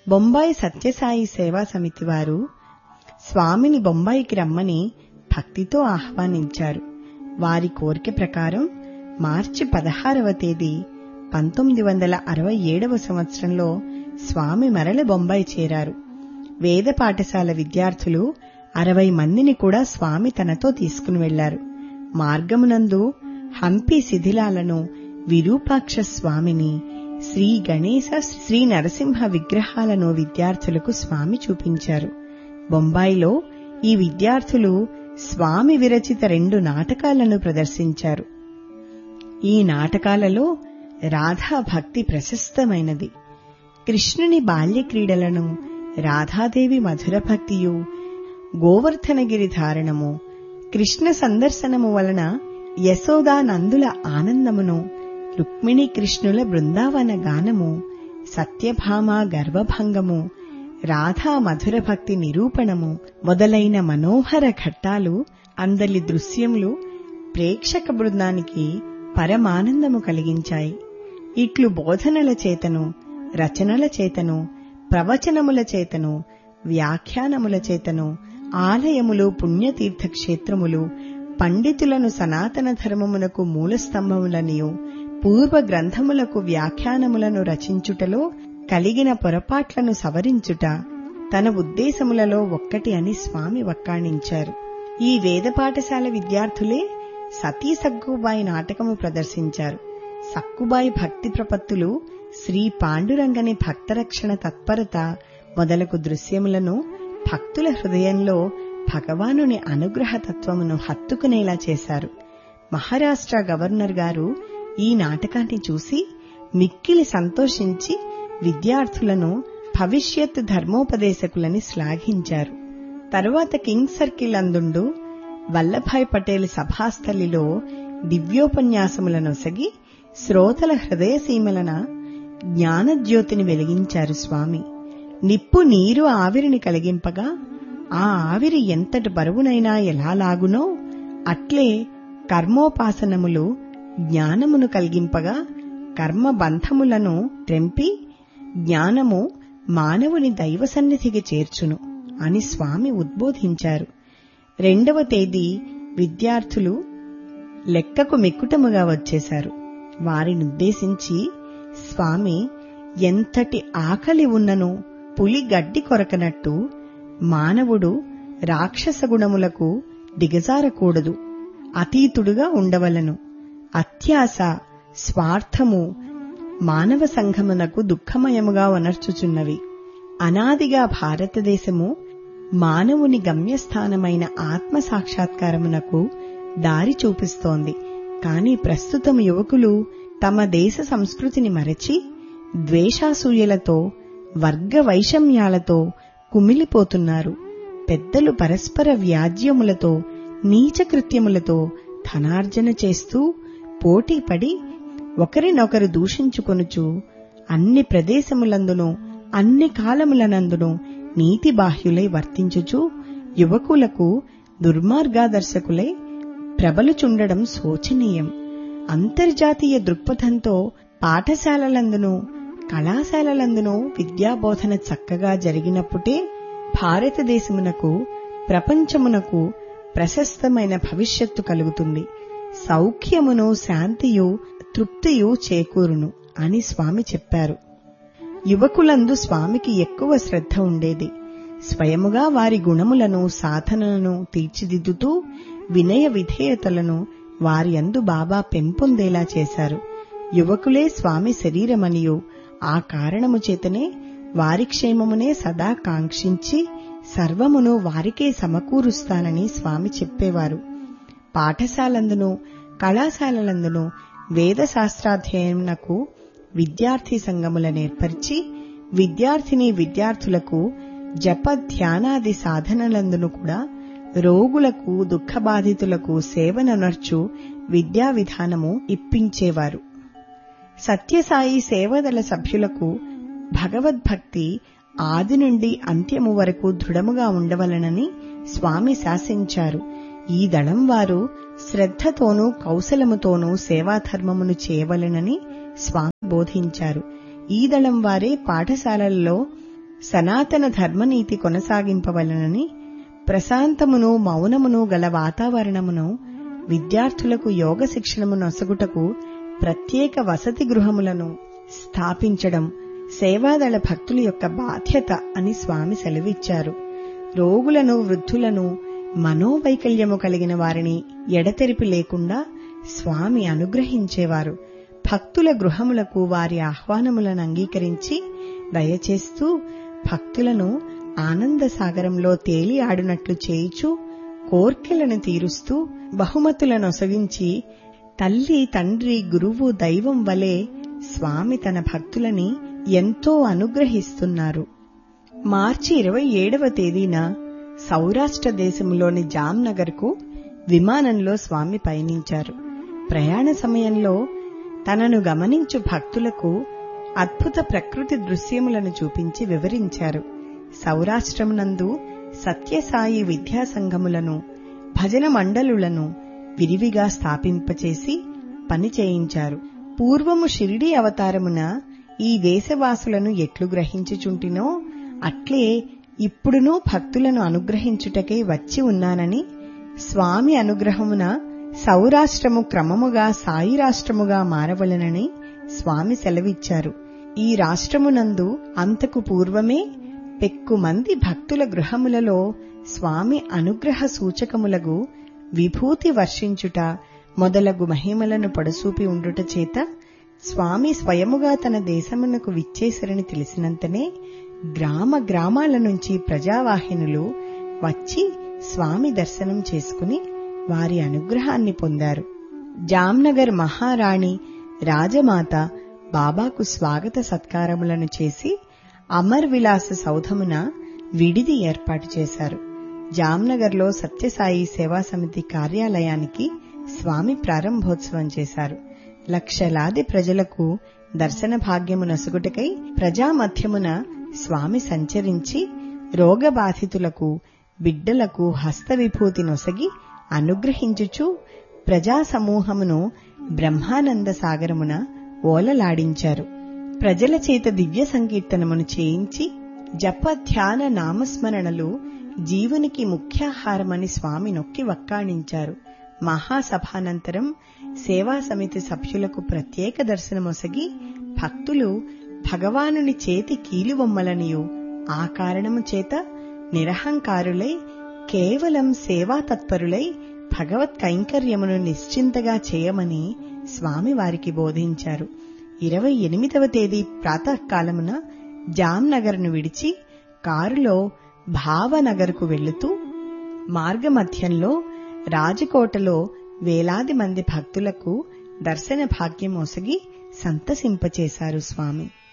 బొంబాయి సత్యసాయి సేవా సమితి వారు స్వామిని బొంబాయికి రమ్మని భక్తితో ఆహ్వానించారు వారి కోరిక ప్రకారం మార్చి పదహారవ తేదీ పంతొమ్మిది వందల అరవై ఏడవ సంవత్సరంలో స్వామి మరల బొంబాయి చేరారు వేద పాఠశాల విద్యార్థులు అరవై మందిని కూడా స్వామి తనతో తీసుకుని వెళ్లారు మార్గమునందు హంపి శిథిలాలను విరూపాక్ష స్వామిని శ్రీ గణేశ శ్రీ నరసింహ విగ్రహాలను విద్యార్థులకు స్వామి చూపించారు బొంబాయిలో ఈ విద్యార్థులు స్వామి విరచిత రెండు నాటకాలను ప్రదర్శించారు ఈ నాటకాలలో రాధా భక్తి ప్రశస్తమైనది కృష్ణుని బాల్య క్రీడలను రాధాదేవి మధుర భక్తియు గోవర్ధనగిరి ధారణము కృష్ణ సందర్శనము వలన యశోదా నందుల ఆనందమును రుక్మిణి కృష్ణుల బృందావన గానము సత్యభామ గర్వభంగము రాధా మధుర భక్తి నిరూపణము మొదలైన మనోహర ఘట్టాలు అందలి దృశ్యములు ప్రేక్షక బృందానికి పరమానందము కలిగించాయి ఇట్లు బోధనల చేతను రచనల చేతను ప్రవచనముల చేతను వ్యాఖ్యానముల చేతను ఆలయములు పుణ్యతీర్థ క్షేత్రములు పండితులను సనాతన ధర్మమునకు మూలస్తంభములనియు పూర్వ గ్రంథములకు వ్యాఖ్యానములను రచించుటలో కలిగిన పొరపాట్లను సవరించుట తన ఉద్దేశములలో ఒక్కటి అని స్వామి వక్కాణించారు ఈ వేద పాఠశాల విద్యార్థులే సతీ సక్కుబాయి నాటకము ప్రదర్శించారు సక్కుబాయి భక్తి ప్రపత్తులు శ్రీ పాండురంగని భక్తరక్షణ తత్పరత మొదలగు దృశ్యములను భక్తుల హృదయంలో భగవానుని అనుగ్రహ తత్వమును హత్తుకునేలా చేశారు మహారాష్ట్ర గవర్నర్ గారు ఈ నాటకాన్ని చూసి మిక్కిలి సంతోషించి విద్యార్థులను భవిష్యత్ ధర్మోపదేశకులని శ్లాఘించారు తరువాత కింగ్ సర్కిల్ అందుండు వల్లభాయ్ పటేల్ సభాస్థలిలో దివ్యోపన్యాసములనొసగి శ్రోతల హృదయ సీమలన జ్ఞానజ్యోతిని వెలిగించారు స్వామి నిప్పు నీరు ఆవిరిని కలిగింపగా ఆ ఆవిరి ఎంతటి బరువునైనా ఎలా లాగునో అట్లే కర్మోపాసనములు జ్ఞానమును కలిగింపగా కర్మబంధములను ట్రెంపి జ్ఞానము మానవుని దైవ సన్నిధికి చేర్చును అని స్వామి ఉద్బోధించారు రెండవ తేదీ విద్యార్థులు లెక్కకు మిక్కుటముగా వచ్చేశారు వారినుద్దేశించి స్వామి ఎంతటి ఆకలి ఉన్నను పులి గడ్డి కొరకనట్టు మానవుడు రాక్షస గుణములకు దిగజారకూడదు అతీతుడుగా ఉండవలను అత్యాస స్వార్థము మానవ సంఘమునకు దుఃఖమయముగా వనర్చుచున్నవి అనాదిగా భారతదేశము మానవుని గమ్యస్థానమైన ఆత్మ సాక్షాత్కారమునకు దారి చూపిస్తోంది కాని ప్రస్తుతం యువకులు తమ దేశ సంస్కృతిని మరచి ద్వేషాసూయలతో వర్గ వైషమ్యాలతో కుమిలిపోతున్నారు పెద్దలు పరస్పర వ్యాజ్యములతో నీచకృత్యములతో ధనార్జన చేస్తూ పోటీపడి ఒకరినొకరు దూషించుకొనుచు అన్ని ప్రదేశములందునూ అన్ని కాలములనందునూ నీతి బాహ్యులై వర్తించుచు యువకులకు దుర్మార్గాదర్శకులై ప్రబలుచుండడం శోచనీయం అంతర్జాతీయ దృక్పథంతో పాఠశాలలందునూ కళాశాలలందునూ విద్యాబోధన చక్కగా జరిగినప్పుడే భారతదేశమునకు ప్రపంచమునకు ప్రశస్తమైన భవిష్యత్తు కలుగుతుంది సౌఖ్యమును శాంతియు తృప్తియు చేకూరును అని స్వామి చెప్పారు యువకులందు స్వామికి ఎక్కువ శ్రద్ధ ఉండేది స్వయముగా వారి గుణములను సాధనలను తీర్చిదిద్దుతూ వినయ విధేయతలను వారి అందు బాబా పెంపొందేలా చేశారు యువకులే స్వామి శరీరమనియు ఆ కారణము చేతనే వారి క్షేమమునే సదా కాంక్షించి సర్వమును వారికే సమకూరుస్తానని స్వామి చెప్పేవారు పాఠశాలందును కళాశాలలందును వేద శాస్త్రాధ్యయనకు విద్యార్థి సంఘములనేర్పరిచి విద్యార్థిని విద్యార్థులకు జప ధ్యానాది సాధనలందును కూడా రోగులకు దుఃఖబాధితులకు సేవననర్చు విద్యా విధానము ఇప్పించేవారు సత్యసాయి సేవదళ సభ్యులకు భగవద్భక్తి ఆది నుండి అంత్యము వరకు దృఢముగా ఉండవలనని స్వామి శాసించారు ఈ దళం వారు శ్రద్ధతోనూ కౌశలముతోనూ సేవాధర్మమును చేయవలెనని స్వామి బోధించారు ఈ దళం వారే పాఠశాలల్లో సనాతన ధర్మనీతి కొనసాగింపవలనని ప్రశాంతమును మౌనమును గల వాతావరణమును విద్యార్థులకు యోగ శిక్షణము నొసగుటకు ప్రత్యేక వసతి గృహములను స్థాపించడం సేవాదళ భక్తుల యొక్క బాధ్యత అని స్వామి సెలవిచ్చారు రోగులను వృద్ధులను మనోవైకల్యము కలిగిన వారిని ఎడతెరిపి లేకుండా స్వామి అనుగ్రహించేవారు భక్తుల గృహములకు వారి ఆహ్వానములను అంగీకరించి దయచేస్తూ భక్తులను ఆనంద సాగరంలో తేలి ఆడినట్లు చేయిచు కోర్కెలను తీరుస్తూ బహుమతులను ఒసగించి తల్లి తండ్రి గురువు దైవం వలె స్వామి తన భక్తులని ఎంతో అనుగ్రహిస్తున్నారు మార్చి ఇరవై ఏడవ తేదీన సౌరాష్ట్ర దేశంలోని జామ్నగర్కు విమానంలో స్వామి పయనించారు ప్రయాణ సమయంలో తనను గమనించు భక్తులకు అద్భుత ప్రకృతి దృశ్యములను చూపించి వివరించారు సౌరాష్ట్రమునందు సత్యసాయి విద్యా సంఘములను భజన మండలులను విరివిగా స్థాపింపచేసి పని చేయించారు పూర్వము షిరిడి అవతారమున ఈ దేశవాసులను ఎట్లు గ్రహించుచుంటినో అట్లే ఇప్పుడునూ భక్తులను అనుగ్రహించుటకై వచ్చి ఉన్నానని స్వామి అనుగ్రహమున సౌరాష్ట్రము క్రమముగా సాయి రాష్ట్రముగా మారవలనని స్వామి సెలవిచ్చారు ఈ రాష్ట్రమునందు అంతకు పూర్వమే పెక్కుమంది భక్తుల గృహములలో స్వామి అనుగ్రహ సూచకములగు విభూతి వర్షించుట మొదలగు మహిమలను పడసూపి ఉండుట చేత స్వామి స్వయముగా తన దేశమునకు విచ్చేసరని తెలిసినంతనే గ్రామ గ్రామాల నుంచి ప్రజావాహినులు వచ్చి స్వామి దర్శనం చేసుకుని వారి అనుగ్రహాన్ని పొందారు జామ్నగర్ మహారాణి రాజమాత బాబాకు స్వాగత సత్కారములను చేసి అమర్ విలాస సౌధమున విడిది ఏర్పాటు చేశారు జామ్నగర్లో సత్యసాయి సేవా సమితి కార్యాలయానికి స్వామి ప్రారంభోత్సవం చేశారు లక్షలాది ప్రజలకు దర్శన భాగ్యము నసుగుటకై ప్రజామధ్యమున స్వామి సంచరించి రోగబాధితులకు బిడ్డలకు హస్తవిభూతి నొసగి అనుగ్రహించుచు ప్రజా సమూహమును బ్రహ్మానంద సాగరమున ఓలలాడించారు ప్రజల చేత దివ్య సంకీర్తనమును చేయించి జప ధ్యాన నామస్మరణలు జీవునికి ముఖ్యాహారమని స్వామి నొక్కి వక్కాణించారు మహాసభానంతరం సేవా సమితి సభ్యులకు ప్రత్యేక దర్శనమొసగి భక్తులు భగవానుని చేతి కీలుబొమ్మలనియు ఆ కారణము చేత నిరహంకారులై కేవలం సేవా తత్పరులై భగవత్ కైంకర్యమును నిశ్చింతగా చేయమని స్వామి వారికి బోధించారు ఇరవై ఎనిమిదవ తేదీ ప్రాతకాలమున జామ్నగర్ను విడిచి కారులో భావనగర్కు వెళుతూ మార్గమధ్యంలో రాజకోటలో వేలాది మంది భక్తులకు దర్శన భాగ్యం ఒసగి సంతసింపచేశారు స్వామి